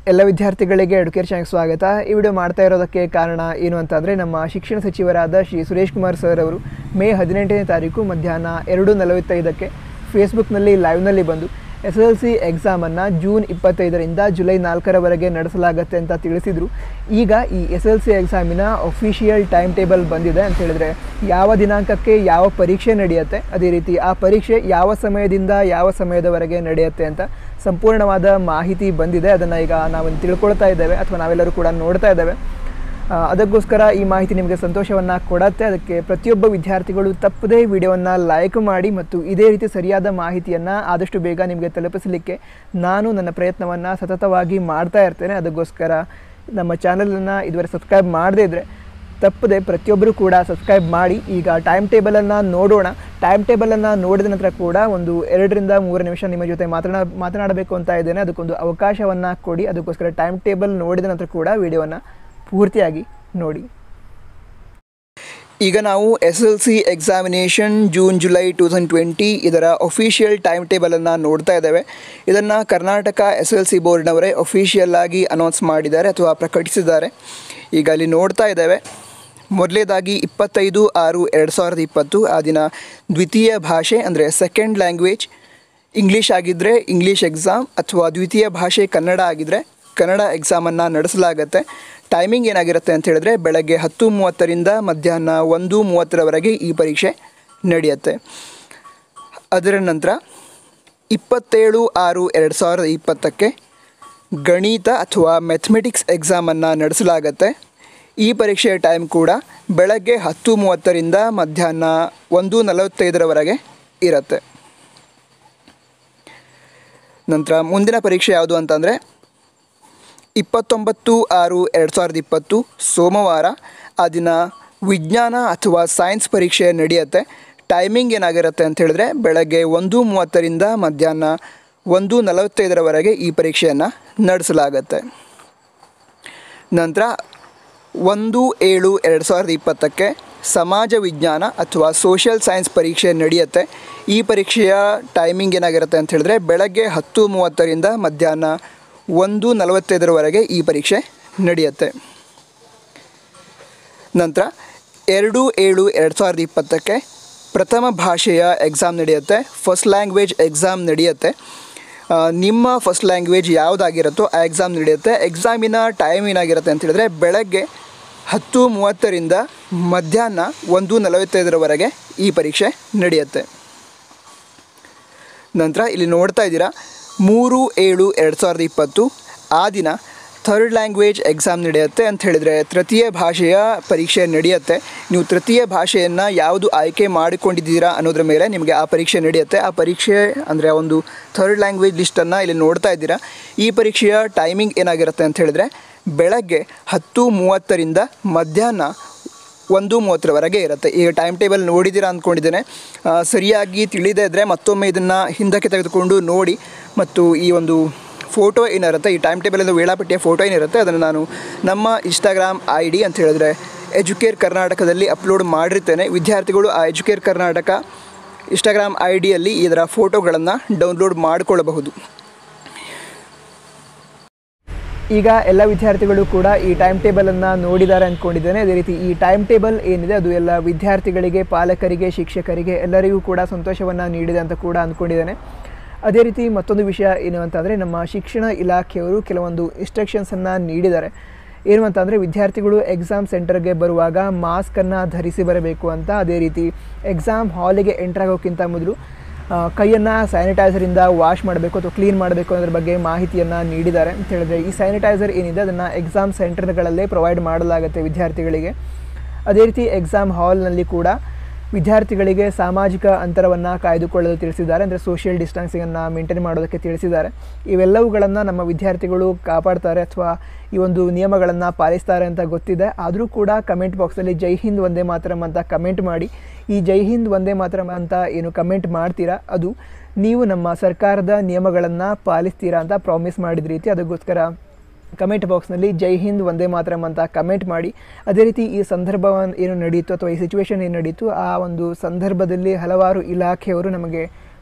ಎಲ್ಲ ವಿದ್ಯಾರ್ಥಿಗಳಿಗೆ ಎಡುಕೇರ್ ಚಾನಲ್ಗೆ ಸ್ವಾಗತ ಈ ವಿಡಿಯೋ ಮಾಡ್ತಾ ಇರೋದಕ್ಕೆ ಕಾರಣ ಏನು ಅಂತಂದರೆ ನಮ್ಮ ಶಿಕ್ಷಣ ಸಚಿವರಾದ ಶ್ರೀ ಸುರೇಶ್ ಕುಮಾರ್ ಸರ್ ಅವರು ಮೇ ಹದಿನೆಂಟನೇ ತಾರೀಕು ಮಧ್ಯಾಹ್ನ ಎರಡು ನಲವತ್ತೈದಕ್ಕೆ ಫೇಸ್ಬುಕ್ನಲ್ಲಿ ಲೈವ್ನಲ್ಲಿ ಬಂದು ಎಸ್ ಎಲ್ ಸಿ ಎಕ್ಸಾಮನ್ನು ಜೂನ್ ಇಪ್ಪತ್ತೈದರಿಂದ ಜುಲೈ ನಾಲ್ಕರವರೆಗೆ ನಡೆಸಲಾಗುತ್ತೆ ಅಂತ ತಿಳಿಸಿದರು ಈಗ ಈ ಎಸ್ ಎಲ್ ಸಿ ಎಕ್ಸಾಮಿನ ಅಫಿಷಿಯಲ್ ಟೈಮ್ ಟೇಬಲ್ ಬಂದಿದೆ ಅಂತ ಹೇಳಿದ್ರೆ ಯಾವ ದಿನಾಂಕಕ್ಕೆ ಯಾವ ಪರೀಕ್ಷೆ ನಡೆಯುತ್ತೆ ಅದೇ ರೀತಿ ಆ ಪರೀಕ್ಷೆ ಯಾವ ಸಮಯದಿಂದ ಯಾವ ಸಮಯದವರೆಗೆ ನಡೆಯುತ್ತೆ ಅಂತ ಸಂಪೂರ್ಣವಾದ ಮಾಹಿತಿ ಬಂದಿದೆ ಅದನ್ನು ಈಗ ನಾವು ತಿಳ್ಕೊಳ್ತಾ ಇದ್ದೇವೆ ಅಥವಾ ನಾವೆಲ್ಲರೂ ಕೂಡ ನೋಡ್ತಾ ಇದ್ದೇವೆ ಆ, ಅದಕ್ಕೋಸ್ಕರ ಈ ಮಾಹಿತಿ ನಿಮಗೆ ಸಂತೋಷವನ್ನು ಕೊಡತ್ತೆ ಅದಕ್ಕೆ ಪ್ರತಿಯೊಬ್ಬ ವಿದ್ಯಾರ್ಥಿಗಳು ತಪ್ಪದೇ ವಿಡಿಯೋವನ್ನು ಲೈಕ್ ಮಾಡಿ ಮತ್ತು ಇದೇ ರೀತಿ ಸರಿಯಾದ ಮಾಹಿತಿಯನ್ನು ಆದಷ್ಟು ಬೇಗ ನಿಮಗೆ ತಲುಪಿಸಲಿಕ್ಕೆ ನಾನು ನನ್ನ ಪ್ರಯತ್ನವನ್ನು ಸತತವಾಗಿ ಮಾಡ್ತಾ ಇರ್ತೇನೆ ಅದಕ್ಕೋಸ್ಕರ ನಮ್ಮ ಚಾನಲನ್ನು ಇದುವರೆ ಸಬ್ಸ್ಕ್ರೈಬ್ ಮಾಡದೇ ಇದ್ದರೆ ತಪ್ಪದೆ ಪ್ರತಿಯೊಬ್ಬರು ಕೂಡ ಸಬ್ಸ್ಕ್ರೈಬ್ ಮಾಡಿ ಈಗ ಟೈಮ್ ಟೇಬಲನ್ನು ನೋಡೋಣ ಟೈಮ್ ಟೇಬಲನ್ನು ನೋಡಿದ ನಂತರ ಕೂಡ ಒಂದು ಎರಡರಿಂದ ಮೂರು ನಿಮಿಷ ನಿಮ್ಮ ಜೊತೆ ಮಾತನಾ ಮಾತನಾಡಬೇಕು ಅಂತ ಇದ್ದೇನೆ ಅದಕ್ಕೊಂದು ಅವಕಾಶವನ್ನು ಕೊಡಿ ಅದಕ್ಕೋಸ್ಕರ ಟೈಮ್ ಟೇಬಲ್ ನೋಡಿದ ನಂತರ ಕೂಡ ವಿಡಿಯೋವನ್ನು ಪೂರ್ತಿಯಾಗಿ ನೋಡಿ ಈಗ ನಾವು S L C examination June July two thousand twenty ಇದರ ಅಫಿಷಿಯಲ್ ಟೈಮ್ ಟೇಬಲನ್ನು ನೋಡ್ತಾ ಇದ್ದೇವೆ ಇದನ್ನು ಕರ್ನಾಟಕ ಎಸ್ ಎಲ್ ಸಿ ಬೋರ್ಡ್ನವರೇ ಅಫಿಷಿಯಲ್ ಆಗಿ ಅನೌನ್ಸ್ ಮಾಡಿದ್ದಾರೆ ಅಥವಾ ಪ್ರಕಟಿಸಿದ್ದಾರೆ ಈಗ ಅಲ್ಲಿ ನೋಡ್ತಾ ಇದ್ದೇವೆ ಮೊದಲೇದಾಗಿ ಇಪ್ಪತ್ತೈದು ಆರು ಎರಡು ಸಾವಿರದ ಇಪ್ಪತ್ತು ಆ ದಿನ ದ್ವಿತೀಯ ಭಾಷೆ ಅಂದರೆ ಸೆಕೆಂಡ್ ಲ್ಯಾಂಗ್ವೇಜ್ ಇಂಗ್ಲೀಷ್ ಆಗಿದ್ದರೆ ಇಂಗ್ಲೀಷ್ ಎಕ್ಸಾಮ್ ಅಥವಾ ದ್ವಿತೀಯ ಭಾಷೆ ಕನ್ನಡ ಆಗಿದ್ದರೆ ಕನ್ನಡ ಎಕ್ಸಾಮನ್ನು ನಡೆಸಲಾಗತ್ತೆ ಟೈಮಿಂಗ್ ಏನಾಗಿರುತ್ತೆ ಅಂತ ಹೇಳಿದ್ರೆ ಬೆಳಗ್ಗೆ ಹತ್ತು ಮೂವತ್ತರಿಂದ ಮಧ್ಯಾಹ್ನ ಒಂದು ಮೂವತ್ತರವರೆಗೆ ಈ ಪರೀಕ್ಷೆ ನಡೆಯುತ್ತೆ ಅದರ ನಂತರ ಇಪ್ಪತ್ತೇಳು ಆರು ಎರಡು ಸಾವಿರದ ಇಪ್ಪತ್ತಕ್ಕೆ ಗಣಿತ ಅಥವಾ ಮೆಥಮೆಟಿಕ್ಸ್ ಎಕ್ಸಾಮನ್ನು ನಡೆಸಲಾಗತ್ತೆ ಈ ಪರೀಕ್ಷೆಯ ಟೈಮ್ ಕೂಡ ಬೆಳಗ್ಗೆ ಹತ್ತು ಮೂವತ್ತರಿಂದ ಮಧ್ಯಾಹ್ನ ಒಂದು ನಲವತ್ತೈದರವರೆಗೆ ಇರುತ್ತೆ ನಂತರ ಮುಂದಿನ ಪರೀಕ್ಷೆ ಯಾವುದು ಅಂತಂದರೆ ಇಪ್ಪತ್ತೊಂಬತ್ತು ಆರು ಎರಡು ಸಾವಿರದ ಇಪ್ಪತ್ತು ಸೋಮವಾರ ಆ ದಿನ ವಿಜ್ಞಾನ ಅಥವಾ ಸೈನ್ಸ್ ಪರೀಕ್ಷೆ ನಡೆಯುತ್ತೆ ಟೈಮಿಂಗ್ ಏನಾಗಿರುತ್ತೆ ಅಂತ ಹೇಳಿದ್ರೆ ಬೆಳಗ್ಗೆ ಒಂದು ಮೂವತ್ತರಿಂದ ಮಧ್ಯಾಹ್ನ ಒಂದು ನಲವತ್ತೈದರವರೆಗೆ ಈ ಪರೀಕ್ಷೆಯನ್ನು ನಡೆಸಲಾಗತ್ತೆ ನಂತರ ಒಂದು ಏಳು ಎರಡು ಸಾವಿರದ ಇಪ್ಪತ್ತಕ್ಕೆ ಸಮಾಜ ವಿಜ್ಞಾನ ಅಥವಾ ಸೋಷಿಯಲ್ ಸೈನ್ಸ್ ಪರೀಕ್ಷೆ ನಡೆಯುತ್ತೆ ಈ ಪರೀಕ್ಷೆಯ ಟೈಮಿಂಗ್ ಏನಾಗಿರುತ್ತೆ ಅಂತ ಹೇಳಿದ್ರೆ ಬೆಳಗ್ಗೆ ಹತ್ತು ಮೂವತ್ತರಿಂದ ಮಧ್ಯಾಹ್ನ ಒಂದು ನಲವತ್ತೈದರವರೆಗೆ ಈ ಪರೀಕ್ಷೆ ನಡೆಯುತ್ತೆ ನಂತರ ಎರಡು ಏಳು ಎರಡು ಸಾವಿರದ ಇಪ್ಪತ್ತಕ್ಕೆ ಪ್ರಥಮ ಭಾಷೆಯ ಎಕ್ಸಾಮ್ ನಡೆಯುತ್ತೆ ಫಸ್ಟ್ ಲ್ಯಾಂಗ್ವೇಜ್ ಎಕ್ಸಾಮ್ ನಡೆಯುತ್ತೆ ಆ, ನಿಮ್ಮ ಫಸ್ಟ್ ಲ್ಯಾಂಗ್ವೇಜ್ ಯಾವುದಾಗಿರುತ್ತೋ ಆ ಎಕ್ಸಾಮ್ ನಡೆಯುತ್ತೆ ಎಕ್ಸಾಮಿನ ಟೈಮ್ ಏನಾಗಿರುತ್ತೆ ಅಂತ ಹೇಳಿದ್ರೆ ಬೆಳಗ್ಗೆ ಹತ್ತು ಮೂವತ್ತರಿಂದ ಮಧ್ಯಾಹ್ನ ಒಂದು ನಲವತ್ತೈದರವರೆಗೆ ಈ ಪರೀಕ್ಷೆ ನಡೆಯುತ್ತೆ ನಂತರ ಇಲ್ಲಿ ನೋಡ್ತಾ ಇದ್ದೀರಾ ಮೂರು ಏಳು ಎರಡು ಸಾವಿರದ ಇಪ್ಪತ್ತು ಆ ದಿನ ಥರ್ಡ್ ಲ್ಯಾಂಗ್ವೇಜ್ ಎಕ್ಸಾಮ್ ನಡೆಯುತ್ತೆ ಅಂತ ಹೇಳಿದರೆ ತೃತೀಯ ಭಾಷೆಯ ಪರೀಕ್ಷೆ ನಡೆಯುತ್ತೆ ನೀವು ತೃತೀಯ ಭಾಷೆಯನ್ನು ಯಾವುದು ಆಯ್ಕೆ ಮಾಡಿಕೊಂಡಿದ್ದೀರಾ ಅನ್ನೋದ್ರ ಮೇಲೆ ನಿಮಗೆ ಆ ಪರೀಕ್ಷೆ ನಡೆಯುತ್ತೆ ಆ ಪರೀಕ್ಷೆ ಅಂದರೆ ಒಂದು ಥರ್ಡ್ ಲ್ಯಾಂಗ್ವೇಜ್ ಲಿಸ್ಟನ್ನು ಇಲ್ಲಿ ನೋಡ್ತಾ ಇದ್ದೀರಾ ಈ ಪರೀಕ್ಷೆಯ ಟೈಮಿಂಗ್ ಏನಾಗಿರುತ್ತೆ ಅಂತ ಹೇಳಿದ್ರೆ ಬೆಳಗ್ಗೆ ಹತ್ತು ಮೂವತ್ತರಿಂದ ಮಧ್ಯಾಹ್ನ ಒಂದು ಮೂವತ್ತರವರೆಗೆ ಇರುತ್ತೆ ಈಗ ಟೈಮ್ ಟೇಬಲ್ ನೋಡಿದ್ದೀರಾ ಅಂದ್ಕೊಂಡಿದ್ದೇನೆ ಆ, ಸರಿಯಾಗಿ ತಿಳಿದೇ ಇದ್ದರೆ ಮತ್ತೊಮ್ಮೆ ಇದನ್ನು ಹಿಂದಕ್ಕೆ ತೆಗೆದುಕೊಂಡು ನೋಡಿ ಮತ್ತು ಈ ಒಂದು ಫೋಟೋ ಏನಿರುತ್ತೆ ಈ ಟೈಮ್ ಟೇಬಲಿಂದ ವೇಳಾಪಟ್ಟಿಯ ಫೋಟೋ ಏನಿರುತ್ತೆ ಅದನ್ನು ನಾನು ನಮ್ಮ ಇನ್ಸ್ಟಾಗ್ರಾಮ್ ಐ ಡಿ ಅಂತ ಹೇಳಿದ್ರೆ ಎಜುಕೇರ್ ಕರ್ನಾಟಕದಲ್ಲಿ ಅಪ್ಲೋಡ್ ಮಾಡಿರ್ತೇನೆ ವಿದ್ಯಾರ್ಥಿಗಳು ಆ ಎಜುಕೇರ್ ಕರ್ನಾಟಕ ಇನ್ಸ್ಟಾಗ್ರಾಮ್ ಐ ಡಿಯಲ್ಲಿ ಇದರ ಫೋಟೋಗಳನ್ನು ಡೌನ್ಲೋಡ್ ಮಾಡಿಕೊಳ್ಳಬಹುದು ಈಗ ಎಲ್ಲ ವಿದ್ಯಾರ್ಥಿಗಳು ಕೂಡ ಈ ಟೈಮ್ ಟೇಬಲನ್ನು ನೋಡಿದ್ದಾರೆ ಅಂದ್ಕೊಂಡಿದ್ದೇನೆ ಅದೇ ರೀತಿ ಈ ಟೈಮ್ ಟೇಬಲ್ ಏನಿದೆ ಅದು ಎಲ್ಲ ವಿದ್ಯಾರ್ಥಿಗಳಿಗೆ ಪಾಲಕರಿಗೆ ಶಿಕ್ಷಕರಿಗೆ ಎಲ್ಲರಿಗೂ ಕೂಡ ಸಂತೋಷವನ್ನು ನೀಡಿದೆ ಅಂತ ಕೂಡ ಅಂದ್ಕೊಂಡಿದ್ದೇನೆ ಅದೇ ರೀತಿ ಮತ್ತೊಂದು ವಿಷಯ ಏನು ಅಂತಂದರೆ ನಮ್ಮ ಶಿಕ್ಷಣ ಇಲಾಖೆಯವರು ಕೆಲವೊಂದು ಇನ್ಸ್ಟ್ರಕ್ಷನ್ಸನ್ನು ನೀಡಿದ್ದಾರೆ ಏನು ಅಂತಂದರೆ ವಿದ್ಯಾರ್ಥಿಗಳು ಎಕ್ಸಾಮ್ ಸೆಂಟರ್ಗೆ ಬರುವಾಗ ಮಾಸ್ಕನ್ನು ಧರಿಸಿ ಬರಬೇಕು ಅಂತ ಅದೇ ರೀತಿ ಎಕ್ಸಾಮ್ ಹಾಲಿಗೆ ಎಂಟರ್ ಆಗೋಕ್ಕಿಂತ ಮೊದಲು ಕೈಯನ್ನು ಸ್ಯಾನಿಟೈಸರಿಂದ ವಾಶ್ ಮಾಡಬೇಕು ಅಥವಾ ಕ್ಲೀನ್ ಮಾಡಬೇಕು ಅನ್ನೋದ್ರ ಬಗ್ಗೆ ಮಾಹಿತಿಯನ್ನು ನೀಡಿದ್ದಾರೆ ಅಂತ ಹೇಳಿದ್ರೆ ಈ ಸ್ಯಾನಿಟೈಸರ್ ಏನಿದೆ ಅದನ್ನು ಎಕ್ಸಾಮ್ ಸೆಂಟರ್ಗಳಲ್ಲೇ ಪ್ರೊವೈಡ್ ಮಾಡಲಾಗುತ್ತೆ ವಿದ್ಯಾರ್ಥಿಗಳಿಗೆ ಅದೇ ರೀತಿ ಎಕ್ಸಾಮ್ ಹಾಲ್ನಲ್ಲಿ ಕೂಡ ವಿದ್ಯಾರ್ಥಿಗಳಿಗೆ ಸಾಮಾಜಿಕ ಅಂತರವನ್ನು ಕಾಯ್ದುಕೊಳ್ಳಲು ತಿಳಿಸಿದ್ದಾರೆ ಅಂದರೆ ಸೋಷಿಯಲ್ ಡಿಸ್ಟೆನ್ಸಿಂಗನ್ನು ಮೇಂಟೈನ್ ಮಾಡೋದಕ್ಕೆ ತಿಳಿಸಿದ್ದಾರೆ ಇವೆಲ್ಲವುಗಳನ್ನು ನಮ್ಮ ವಿದ್ಯಾರ್ಥಿಗಳು ಕಾಪಾಡ್ತಾರೆ ಅಥವಾ ಈ ಒಂದು ನಿಯಮಗಳನ್ನು ಪಾಲಿಸ್ತಾರೆ ಅಂತ ಗೊತ್ತಿದೆ ಆದರೂ ಕೂಡ ಕಮೆಂಟ್ ಬಾಕ್ಸಲ್ಲಿ ಜೈ ಹಿಂದ್ ಒಂದೇ ಮಾತರಂ ಅಂತ ಕಮೆಂಟ್ ಮಾಡಿ ಈ ಜೈ ಹಿಂದ್ ಒಂದೇ ಮಾತರಂ ಅಂತ ಏನು ಕಮೆಂಟ್ ಮಾಡ್ತೀರಾ ಅದು ನೀವು ನಮ್ಮ ಸರ್ಕಾರದ ನಿಯಮಗಳನ್ನು ಪಾಲಿಸ್ತೀರಾ ಅಂತ ಪ್ರಾಮಿಸ್ ಮಾಡಿದ ರೀತಿ ಅದಕ್ಕೋಸ್ಕರ ಕಮೆಂಟ್ ಬಾಕ್ಸ್ನಲ್ಲಿ ಜೈ ಹಿಂದ್ ಒಂದೇ ಮಾತರಂ ಅಂತ ಕಮೆಂಟ್ ಮಾಡಿ ಅದೇ ರೀತಿ ಈ ಸಂದರ್ಭವನ್ನು ಏನು ನಡೀತು ಅಥವಾ ಈ ಸಿಚುವೇಶನ್ ಏನು ನಡೀತು ಆ ಒಂದು ಸಂದರ್ಭದಲ್ಲಿ ಹಲವಾರು ಇಲಾಖೆಯವರು ನಮಗೆ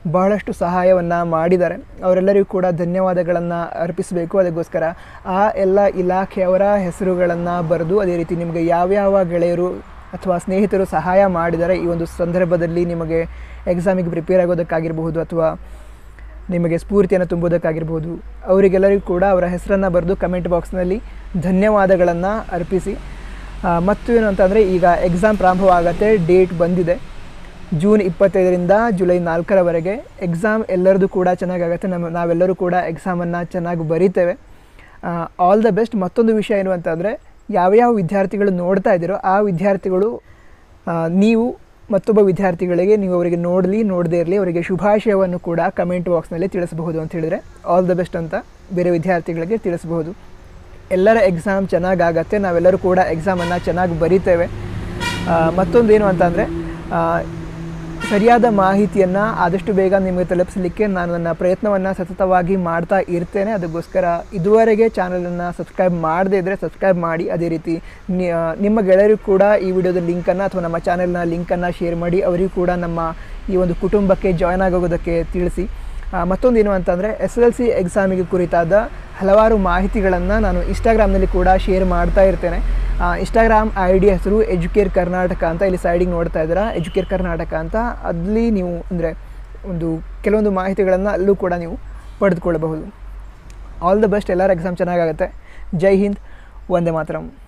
ಬಹಳಷ್ಟು ಸಹಾಯವನ್ನು ಮಾಡಿದ್ದಾರೆ ಅವರೆಲ್ಲರಿಗೂ ಕೂಡ ಧನ್ಯವಾದಗಳನ್ನು ಅರ್ಪಿಸಬೇಕು ಅದಕ್ಕೋಸ್ಕರ ಆ ಎಲ್ಲ ಇಲಾಖೆಯವರ ಹೆಸರುಗಳನ್ನು ಬರೆದು ಅದೇ ರೀತಿ ನಿಮಗೆ ಯಾವ್ಯಾವ ಗೆಳೆಯರು ಅಥವಾ ಸ್ನೇಹಿತರು ಸಹಾಯ ಮಾಡಿದ್ದಾರೆ ಈ ಒಂದು ಸಂದರ್ಭದಲ್ಲಿ ನಿಮಗೆ ಎಕ್ಸಾಮಿಗೆ ಪ್ರಿಪೇರ್ ಆಗೋದಕ್ಕಾಗಿರಬಹುದು ಅಥವಾ ನಿಮಗೆ ಸ್ಫೂರ್ತಿಯನ್ನು ತುಂಬುವುದಕ್ಕಾಗಿರ್ಬೋದು ಅವರಿಗೆಲ್ಲರಿಗೂ ಕೂಡ ಅವರ ಹೆಸರನ್ನು ಬರೆದು ಕಮೆಂಟ್ ಬಾಕ್ಸ್ನಲ್ಲಿ ಧನ್ಯವಾದಗಳನ್ನು ಅರ್ಪಿಸಿ ಆ, ಮತ್ತು ಏನು ಅಂತಂದರೆ ಈಗ ಎಕ್ಸಾಮ್ ಪ್ರಾರಂಭವಾಗತ್ತೆ ಡೇಟ್ ಬಂದಿದೆ ಜೂನ್ ಇಪ್ಪತ್ತೈದರಿಂದ ಜುಲೈ ನಾಲ್ಕರವರೆಗೆ ಎಕ್ಸಾಮ್ ಎಲ್ಲರದು ಕೂಡ ಚೆನ್ನಾಗಾಗತ್ತೆ ನಮ್ಮ ನಾವೆಲ್ಲರೂ ಕೂಡ ಎಕ್ಸಾಮನ್ನು ಚೆನ್ನಾಗಿ ಬರೀತೇವೆ ಆಲ್ ದ ಬೆಸ್ಟ್ ಮತ್ತೊಂದು ವಿಷಯ ಏನು ಅಂತಂದರೆ ಯಾವ್ಯಾವ ವಿದ್ಯಾರ್ಥಿಗಳು ನೋಡ್ತಾ ಇದ್ದೀರೋ ಆ ವಿದ್ಯಾರ್ಥಿಗಳು ಆ, ನೀವು ಮತ್ತೊಬ್ಬ ವಿದ್ಯಾರ್ಥಿಗಳಿಗೆ ನೀವು ಅವರಿಗೆ ನೋಡಲಿ ನೋಡದೇ ಇರಲಿ ಅವರಿಗೆ ಶುಭಾಶಯವನ್ನು ಕೂಡ ಕಮೆಂಟ್ ಬಾಕ್ಸ್ನಲ್ಲಿ ತಿಳಿಸಬಹುದು ಅಂತ ಹೇಳಿದರೆ ಆಲ್ ದ ಬೆಸ್ಟ್ ಅಂತ ಬೇರೆ ವಿದ್ಯಾರ್ಥಿಗಳಿಗೆ ತಿಳಿಸಬಹುದು ಎಲ್ಲರ ಎಕ್ಸಾಮ್ ಚೆನ್ನಾಗಾಗತ್ತೆ ನಾವೆಲ್ಲರೂ ಕೂಡ ಎಕ್ಸಾಮನ್ನು ಚೆನ್ನಾಗಿ ಬರಿತೇವೆ ಆ, ಮತ್ತೊಂದು ಏನು ಅಂತಂದರೆ ಸರಿಯಾದ ಮಾಹಿತಿಯನ್ನು ಆದಷ್ಟು ಬೇಗ ನಿಮಗೆ ತಲುಪಿಸಲಿಕ್ಕೆ ನಾನು ನನ್ನ ಪ್ರಯತ್ನವನ್ನು ಸತತವಾಗಿ ಮಾಡ್ತಾ ಇರ್ತೇನೆ ಅದಕ್ಕೋಸ್ಕರ ಇದುವರೆಗೆ ಚಾನಲನ್ನು ಸಬ್ಸ್ಕ್ರೈಬ್ ಮಾಡದೇ ಇದ್ದರೆ ಸಬ್ಸ್ಕ್ರೈಬ್ ಮಾಡಿ ಅದೇ ರೀತಿ ನಿ- ಆ, ನಿಮ್ಮ ಗೆಳೆಯರು ಕೂಡ ಈ ವಿಡಿಯೋದ ಲಿಂಕನ್ನು ಅಥವಾ ನಮ್ಮ ಚಾನೆಲ್ನ ಲಿಂಕನ್ನು ಶೇರ್ ಮಾಡಿ ಅವರಿಗೂ ಕೂಡ ನಮ್ಮ ಈ ಒಂದು ಕುಟುಂಬಕ್ಕೆ ಜಾಯ್ನ್ ಆಗೋದಕ್ಕೆ ತಿಳಿಸಿ ಆ, ಮತ್ತೊಂದು ಏನು ಅಂತಂದರೆ ಎಸ್ ಎಲ್ ಸಿ ಎಕ್ಸಾಮಿಗೆ ಕುರಿತಾದ ಹಲವಾರು ಮಾಹಿತಿಗಳನ್ನು ನಾನು ಇನ್ಸ್ಟಾಗ್ರಾಮ್ನಲ್ಲಿ ಕೂಡ ಶೇರ್ ಮಾಡ್ತಾ ಇರ್ತೇನೆ ಇನ್ಸ್ಟಾಗ್ರಾಮ್ ಐ ಡಿ ಹೆಸರು ಎಜುಕೇರ್ ಕರ್ನಾಟಕ ಅಂತ ಇಲ್ಲಿ ಸೈಡಿಗೆ ನೋಡ್ತಾ ಇದ್ದೀರಾ ಎಜುಕೇರ್ ಕರ್ನಾಟಕ ಅಂತ ಅಲ್ಲಿ ನೀವು ಅಂದರೆ ಒಂದು ಕೆಲವೊಂದು ಮಾಹಿತಿಗಳನ್ನು ಅಲ್ಲೂ ಕೂಡ ನೀವು ಪಡೆದುಕೊಳ್ಳಬಹುದು ಆಲ್ ದ ಬೆಸ್ಟ್ ಎಲ್ಲರ ಎಕ್ಸಾಮ್ ಚೆನ್ನಾಗಾಗುತ್ತೆ ಜೈ ಹಿಂದ್ ವಂದೇ ಮಾತರಂ